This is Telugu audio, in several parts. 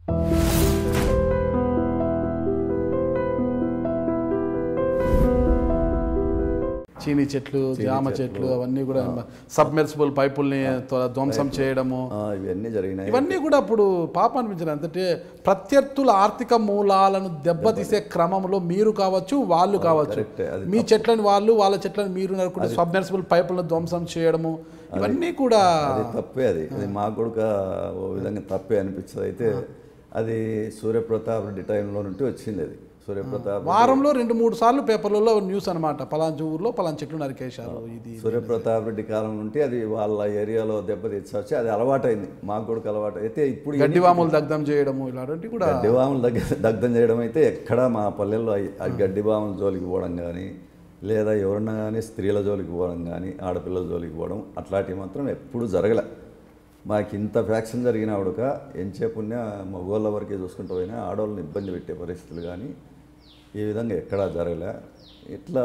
చీని చెట్లు జామ చెట్లు అవన్నీ కూడా సబ్మెర్సిబుల్ పైపుల్ని త్వ- ధ్వంసం చేయడము ఆ, ఇవన్నీ జరిగినాయి ఇవన్నీ కూడా అప్పుడు పాప అనిపించింది అంటే ప్రత్యర్థుల ఆర్థిక మూలాలను దెబ్బతీసే క్రమంలో మీరు కావచ్చు వాళ్ళు కావచ్చు కరెక్టే, అది మీ చెట్లని వాళ్ళు వాళ్ళ చెట్లని మీరు నరుకుంటే సబ్మెర్సిబుల్ పైపులను ధ్వంసం చేయడము ఇవన్నీ కూడా అది తప్పే అది అది మాకు కూడా ఓ విధంగా తప్పే అనిపించదు అయితే అది సూర్యప్రతాప్ రెడ్డి టైంలో నుండి వచ్చింది అది సూర్యప్రతాప్ వారంలో రెండు మూడు సార్లు పేపర్లలో న్యూస్ అనమాట పలాంటి ఊర్లో పలానా చెట్లు నరికేశారు ఇది సూర్యప్రతాప్ రెడ్డి కాలం నుండి అది వాళ్ళ ఏరియాలో దెబ్బతీసొచ్చి అది అలవాటైంది మాకు కూడా అలవాటు అయితే ఇప్పుడు ఈ గడ్డివాములు దగ్ధం చేయడము ఇలాంటివి కూడా గడ్డివాములు దగ్గర దగ్ధం చేయడం అయితే ఎక్కడా మా పల్లెల్లో అయి- ఆ గడ్డివాముల జోలికి పోవడం కానీ లేదా ఎవరన్నా కానీ స్త్రీల జోలికి పోవడం కానీ ఆడపిల్లల జోలికి పోవడం అట్లాంటివి మాత్రం ఎప్పుడు జరగలే మాకు ఇంత ఫ్యాక్షన్ జరిగినప్పుడుక ఎంచేపుణ్య మగోళ్ళ వరకే చూసుకుంటూ పోయినా ఆడవాళ్ళని ఇబ్బంది పెట్టే పరిస్థితులు కానీ ఈ విధంగా ఎక్కడా జరగలే ఇట్లా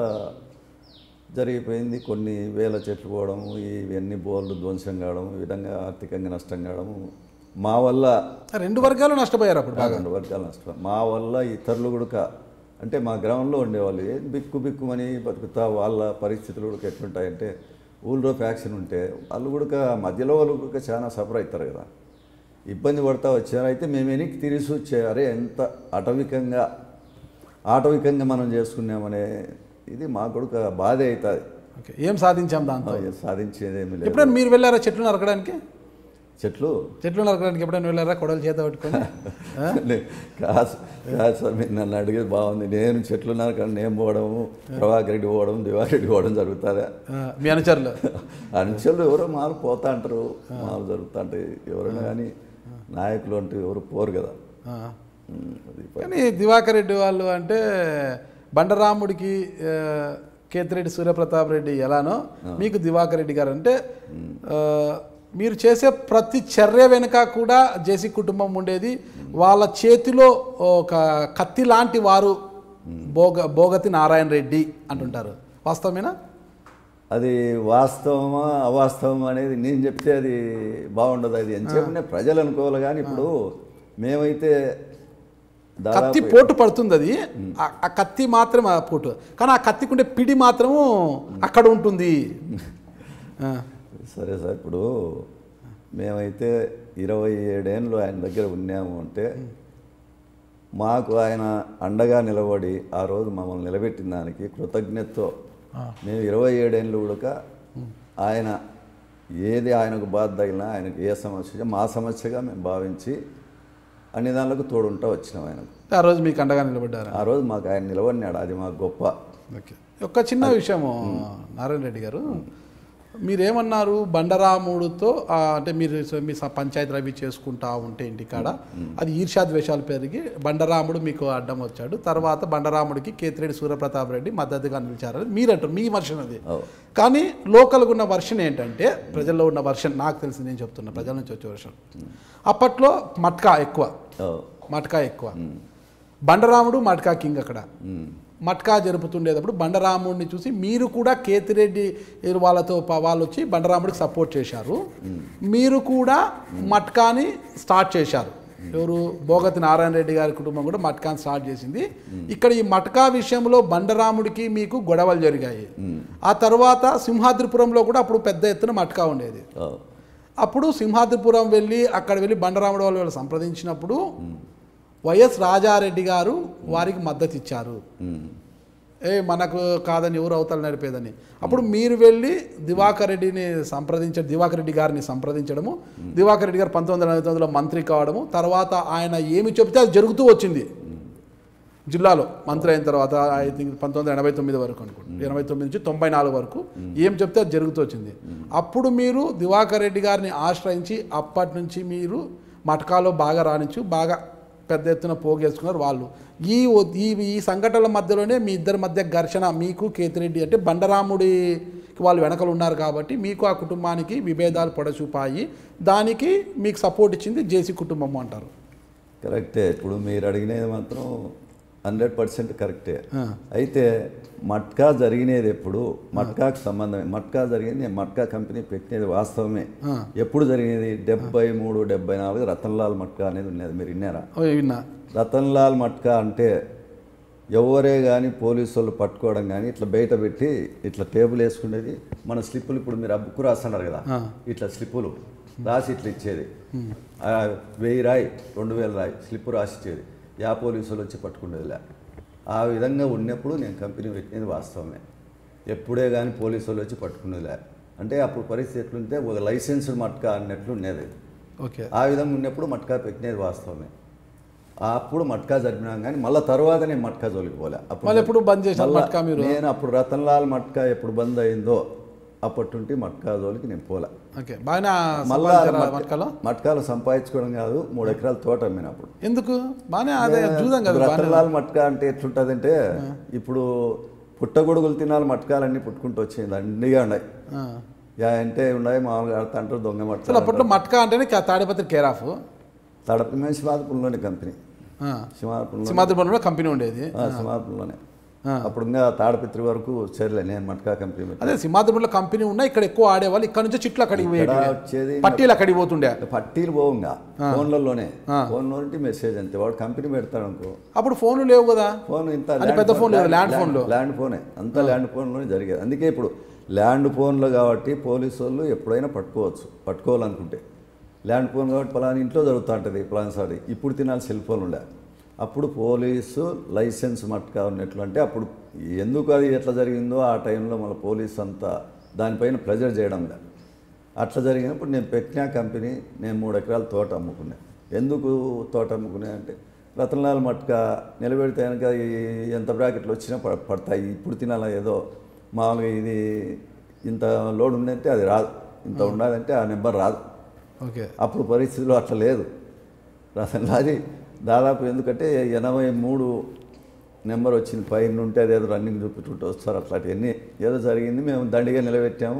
జరిగిపోయింది కొన్ని వేల చెట్లు పోవడం ఇవన్నీ బోర్లు ధ్వంసం కావడం ఈ విధంగా ఆర్థికంగా నష్టం కావడం మా వల్ల రెండు వర్గాలు నష్టపోయారు అప్పుడు బాగా రెండు వర్గాల నష్టం మా వల్ల ఇతరులు కూడా అంటే మా గ్రామంలో ఉండేవాళ్ళు ఏం బిక్కు బిక్కుమని బతుకుతా వాళ్ళ పరిస్థితులు కూడా ఎట్లుంటాయంటే ఊళ్ళో ఫ్యాక్షన్ ఉంటే వాళ్ళు కూడా మధ్యలో వాళ్ళు కూడా చాలా సఫర్ అవుతారు కదా ఇబ్బంది పడతా వచ్చారు అయితే మేము వెనక్కి తిరిగి వచ్చే అరే ఎంత అటవికంగా ఆటవికంగా మనం చేసుకున్నామనే ఇది మా కొడుకు బాధ అవుతుంది ఓకే ఏం సాధించాం దాంతో సాధించేదేమి లేదు ఎప్పుడైనా మీరు వెళ్ళారా చెట్లు నరకడానికి చెట్లు చెట్లు నరకడానికి ఎప్పుడైనా వెళ్ళారా కొడలు చేత పట్టుకొని ఆ? లే, కాదు కాదు సార్ మీరు నన్ను అడిగేది బాగుంది నేను చెట్లు నరకడం నేను పోవడము ప్రభాకర్ రెడ్డి పోవడం దివాకర్ రెడ్డి పోవడం జరుగుతుందా ఆ, మీ అనుచరులు అంచెలు ఎవరో మారు పోతా అంటారు మారు జరుగుతా ఉంటాయి ఎవరైనా కానీ నాయకులు అంటూ ఎవరు పోరు కదా ఆ. ఉమ్, అది కానీ దివాకర్ రెడ్డి వాళ్ళు అంటే బండరాముడికి ఆ, కేతిరెడ్డి సూర్యప్రతాప్ రెడ్డి ఎలానో మీకు దివాకర్ రెడ్డి గారు అంటే ఆ, మీరు చేసే ప్రతి చర్య వెనుక కూడా జేసీ కుటుంబం ఉండేది వాళ్ళ చేతిలో ఒక కత్తి లాంటి వారు భోగ భోగతి నారాయణ రెడ్డి అంటుంటారు వాస్తవమేనా అది వాస్తవమా అవాస్తవమా అనేది నేను చెప్తే అది బాగుండదు అది అని చెప్పిన ప్రజలు అనుకోవాలి కానీ ఇప్పుడు మేమైతే కత్తి దాదాపు పోటు పడుతుంది అది ఆ- ఆ కత్తి మాత్రం ఆ పోటు కానీ ఆ కత్తికుండే పిడి మాత్రము అక్కడ ఉంటుంది ఆ. సరే సార్ ఇప్పుడు మేమైతే ఇరవై ఏడేళ్ళు ఆయన దగ్గర ఉన్నాము అంటే మాకు ఆయన అండగా నిలబడి ఆ రోజు మమ్మల్ని నిలబెట్టిన దానికి కృతజ్ఞతతో మేము ఇరవై ఏడేళ్ళు ఉడక ఆయన ఏది ఆయనకు బాధ తగిలినా ఆయనకు ఏ సమస్య మా సమస్యగా మేము భావించి అన్ని దానిలకు తోడుంటా వచ్చినాం ఆయనకు ఆ రోజు మీకు అండగా నిలబడ్డారు ఆ రోజు మాకు ఆయన నిలబడినాడు అది మాకు గొప్ప ఓకే ఒక చిన్న విషయము నారాయణ రెడ్డి గారు మీరేమన్నారు బండరాముడితో ఆ, అంటే మీరు స- మీ స- పంచాయతీ రవి చేసుకుంటా ఉంటే ఇంటికాడ అది ఈర్ష్యాద్వేషాలు పెరిగి బండరాముడు మీకు అడ్డం వచ్చాడు తర్వాత బండరాముడికి కేతిరెడ్డి సూర్యప్రతాప్ రెడ్డి మద్దతుగా నిలిచారని మీరు అంటారు మీ వర్షన్ అది అవు. కానీ లోకల్గా ఉన్న వర్షన్ ఏంటంటే ప్రజల్లో ఉన్న వర్షన్ నాకు తెలిసి నేను చెప్తున్నా ప్రజల నుంచి వచ్చే వర్షన్ అప్పట్లో మట్కా ఎక్కువ ఓ, మట్కా ఎక్కువ బండరాముడు మట్కా కింగ్ అక్కడ ఉమ్, మట్కా జరుపుతుండేటప్పుడు బండరాముడిని చూసి మీరు కూడా కేతిరెడ్డి వాళ్ళతో ప- వాళ్ళు వచ్చి బండరాముడికి సపోర్ట్ చేశారు మీరు కూడా మట్కాని స్టార్ట్ చేశారు ఎవరు భోగతి నారాయణ రెడ్డి గారి కుటుంబం కూడా మట్కాని స్టార్ట్ చేసింది ఇక్కడ ఈ మట్కా విషయంలో బండరాముడికి మీకు గొడవలు జరిగాయి ఆ తర్వాత సింహాద్రిపురంలో కూడా అప్పుడు పెద్ద ఎత్తున మట్కా ఉండేది ఓ, అప్పుడు సింహాద్రిపురం వెళ్ళి అక్కడ వెళ్ళి బండరాముడు వాళ్ళు వాళ్ళు సంప్రదించినప్పుడు వైఎస్ రాజారెడ్డి గారు వారికి మద్దతు ఇచ్చారు ఉమ్, ఏ మనకు కాదని ఎవరు అవతల నడిపేదని అప్పుడు మీరు వెళ్ళి దివాకర్ రెడ్డిని సంప్రదించ దివాకర్ రెడ్డి గారిని సంప్రదించడము దివాకర్ రెడ్డి గారు పంతొమ్మిది వందల ఎనభై తొమ్మిదిలో మంత్రి కావడము తర్వాత ఆయన ఏమి చెప్తే అది జరుగుతూ వచ్చింది జిల్లాలో మంత్రి అయిన తర్వాత ఐ థింక్ పంతొమ్మిది వందల ఎనభై తొమ్మిది వరకు అనుకోండి ఎనభై తొమ్మిది నుంచి తొంభై నాలుగు వరకు ఏం చెప్తే అది జరుగుతూ వచ్చింది అప్పుడు మీరు దివాకర్ రెడ్డి గారిని ఆశ్రయించి అప్పటి నుంచి మీరు మటకాలో బాగా రాణించు బాగా పెద్ద ఎత్తున పోగేసుకున్నారు వాళ్ళు ఈ ఒ- ఈ ఈ సంఘటనల మధ్యలోనే మీ ఇద్దరి మధ్య ఘర్షణ మీకు కేతిరెడ్డి అంటే బండరాముడి వాళ్ళు వెనకలు ఉన్నారు కాబట్టి మీకు ఆ కుటుంబానికి విభేదాలు పొడచూపాయి దానికి మీకు సపోర్ట్ ఇచ్చింది జేసీ కుటుంబం అంటారు కరెక్టే ఇప్పుడు మీరు అడిగినది మాత్రం హండ్రెడ్ పర్సెంట్ కరెక్టే ఆ. అయితే మట్కా జరిగినది ఎప్పుడు మట్కాకు సంబంధమే మట్కా జరిగింది నేను మట్కా కంపెనీ పెట్టినది వాస్తవమే ఆ. ఎప్పుడు జరిగినది డెబ్బై మూడు డెబ్బై నాలుగు రతన్లాల్ మట్కా అనేది ఉన్నది మీరు విన్నారా ఓ, విన్నా రతన్లాల్ మట్కా అంటే ఎవరే కానీ పోలీసు వాళ్ళు పట్టుకోవడం కానీ ఇట్లా బయట పెట్టి ఇట్లా టేబుల్ వేసుకునేది మన స్లిప్పులు ఇప్పుడు మీరు ఆ బుక్ రాస్తున్నారు కదా ఆ. ఇట్లా స్లిప్పులు రాసి ఇట్లా ఇచ్చేది ఆ, వెయ్యి రాయి రెండు వేల రాయి స్లిప్ రాసి ఇచ్చేది యా పోలీసు వాళ్ళు వచ్చి పట్టుకునేదిలే ఆ విధంగా ఉన్నప్పుడు నేను కంపెనీ పెట్టినది వాస్తవమే ఎప్పుడే కానీ పోలీసు వాళ్ళు వచ్చి పట్టుకునేదిలే అంటే అప్పుడు పరిస్థితి ఎట్లుంటే ఒక లైసెన్స్డ్ మట్కా అన్నట్లు ఉండేది ఓకే ఆ విధంగా ఉన్నప్పుడు మట్కా పెట్టినది వాస్తవమే అప్పుడు మట్కా జరిపినాం కానీ మళ్ళీ తర్వాత నేను మట్కా జోలికి పోలే మళ్ళీ ఎప్పుడు బంద్ చేశారు మళ్ళా మట్కా మీరు? నేను అప్పుడు రతన్లాల్ మట్కా ఎప్పుడు బంద్ అయిందో అప్పటి నుండి మట్కా జోలికి నేను పోలే ఓకే బాగానే మళ్ళా సంపాదించారా మట్కాలో మట్కాలు సంపాదించుకోవడం కాదు మూడు ఎకరాల తోట అమ్మిన అప్పుడు ఎందుకు బాగానే అదే చూద్దాం కదా బాగానే రతన్లాల్ మట్కా అంటే ఎట్లుంటుందంటే ఇప్పుడు పుట్టగొడుగులు తినాలి మట్కాలన్నీ పుట్టుకుంటూ వచ్చింది దండిగా ఉన్నాయి ఆ. యా అంటే ఉన్నాయి మామూలుగా ఆడుతా అంటారు దొంగ అసలు మట్కాలు అప్పట్లో మట్కా అంటేనే కా- తాడిపత్రి కేర్ ఆఫ్ తడప మేము సింహాద్పూర్లోనే కంపెనీ సింహాద్పూర్లో సింహాద్రిపురంలో కంపెనీ ఉండేది సింహాద్పూర్లోనే ఆ. అప్పుడు ఇంకా తాడపిత్రి వరకు చేరలే నేను మట్కా కంపెనీ పెట్టాను. అదే సింహాద్రిపురంలో కంపెనీ ఉన్నా ఇక్కడ ఎక్కువ ఆడేవాళ్ళు ఇక్కడ నుంచి చిట్లు అక్కడికి ఇక్కడ పోయేవి వచ్చేది పట్టీలు అక్కడికి పోతుండే పట్టీలు పోవుగా ఫోన్లలోనే ఫోన్లో నుండి మెసేజ్ అంతే వాడు కంపెనీ పెడతాడు అనుకో అప్పుడు ఫోన్లు లేవు కదా ఫోన్ ఇంత అన్ని ల్యాండ్ పెద్ద ఫోన్- ఫోన్లు కదా, ల్యాండ్ ల్యాండ్- ఫోన్లు. ల్యాండ్ ఫోనే అంతా ల్యాండ్ ఫోన్లోనే జరిగేది అందుకే ఇప్పుడు ల్యాండ్ ఫోన్లు కాబట్టి పోలీసు వాళ్ళు ఎప్పుడైనా పట్టుకోవచ్చు పట్టుకోవాలనుకుంటే ల్యాండ్ ఫోన్ కాబట్టి పలానా ఇంట్లో జరుగుతూ ఉంటుంది పలానా సారి ఇప్పుడు తినాలి సెల్ ఫోన్ ఉండే అప్పుడు పోలీసు లైసెన్స్ మట్టుగా ఉన్నట్లు అంటే అప్పుడు ఎందుకు అది ఎట్లా జరిగిందో ఆ టైంలో మన పోలీస్ అంతా దానిపైన ప్రెజర్ చేయడం లే అట్లా జరిగినప్పుడు నేను పెట్టిన కంపెనీ నేను మూడు ఎకరాల తోట అమ్ముకున్నా ఎందుకు తోట అమ్ముకున్నా అంటే రతనలాల్ మట్క నిలబెడితే కనుక ఈ- ఎంత బ్రాకెట్లు వచ్చినా పడ పడతాయి ఇప్పుడు తినాలా ఏదో మామూలుగా ఇది ఇంత లోడ్ ఉందంటే అది రాదు ఇంత ఉండాలంటే ఆ నెంబర్ రాదు ఓకే అప్పుడు పరిస్థితులు అట్లా లేదు రతనలాది దాదాపు ఎందుకంటే ఎనభై మూడు నెంబర్ వచ్చింది పైన ఉంటే అదేదో రన్నింగ్ చూపించుకుంటూ వస్తారు అట్లాంటివన్నీ ఏదో జరిగింది మేము దండిగా నిలబెట్టాము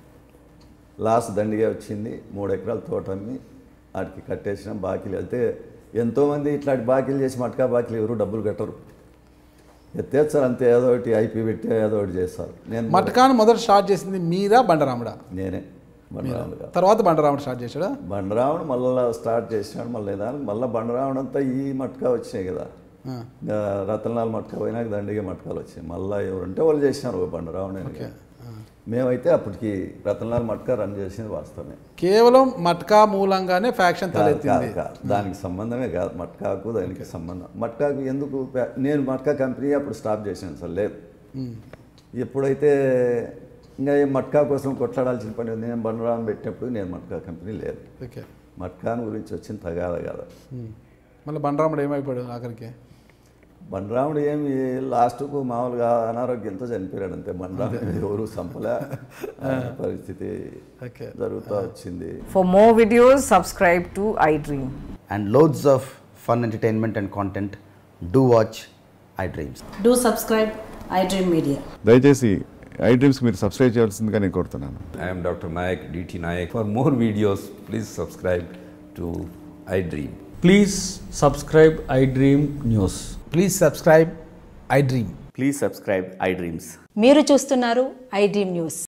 లాస్ట్ దండిగా వచ్చింది మూడు ఎకరాల తోట అమ్మి వాటికి కట్టేసినాం బాకీలు అయితే ఎంతోమంది ఇట్లాంటి బాకీలు చేసి మట్కా బాకీలు ఎవరు డబ్బులు కట్టరు ఎత్తేస్తారు అంతే ఏదో ఒకటి ఐపీ పెట్టి ఏదో ఒకటి చేస్తారు నేను మట్కాను మొదట స్టార్ట్ చేసింది మీరా బండరాముడా నేనే బండరాముడు కాదు తర్వాత బండరాముడు స్టార్ట్ చేశాడా బండరాముడు మళ్ళీ స్టార్ట్ చేసినాడు మళ్ళీ దానికి మళ్ళీ బండరాముడు అంతా ఈ మట్కా వచ్చినాయి కదా ఆ, ఇంకా రతనాలు మట్కా పోయినాక దండిగా మట్కాలు వచ్చినాయి మళ్ళీ ఎవరంటే వాళ్ళు చేసినారు ఒక బండరాముడు అని. ఓకే ఆ. మేమైతే అప్పటికి రతనాలు మట్కా రన్ చేసింది వాస్తవమే కేవలం మట్కా మూలంగానే ఫ్యాక్షన్ కాదు, తలెత్తింది కాదు, కాదు. దానికి సంబంధమే కాదు మట్కాకు దానికి సంబంధం మట్కాకు ఎందుకు ప్యా- నేను మట్కా కంపెనీ అప్పుడు స్టాప్ చేశాను సార్ లేదు ఉమ్. ఎప్పుడైతే ఇంకా ఈ మట్కా కోసం కొట్లాడాల్సిన పని ఉంది నేను బండరాం పెట్టినప్పుడు నేను మట్కా కంపెనీ లేదు ఓకే మట్కాన్ గురించి వచ్చిన తగాద కాదు ఉమ్. మళ్ళీ బండరాముడు ఏమైపోయాడు ఆఖరికి బండరాముడు ఏమి లాస్ట్కు మామూలుగా అనారోగ్యంతో చనిపోయాడు అంతే బండరాముడు ఎవరు సంపలే ఆ పరిస్థితి ఓకే జరుగుతూ వచ్చింది For more videos, subscribe to iDream. and loads of fun entertainment and content, do watch iDreams. Do subscribe iDream Media. దయచేసి ఐ డ్రీమ్స్కి మీరు సబ్స్క్రైబ్ చేయాల్సిందిగా నేను కోరుతున్నాను I am Dr. Nayak, DT Nayak. For more videos, please subscribe to iDream. Please subscribe iDream News. Please subscribe iDream Please subscribe iDreams. మీరు చూస్తున్నారు iDream News.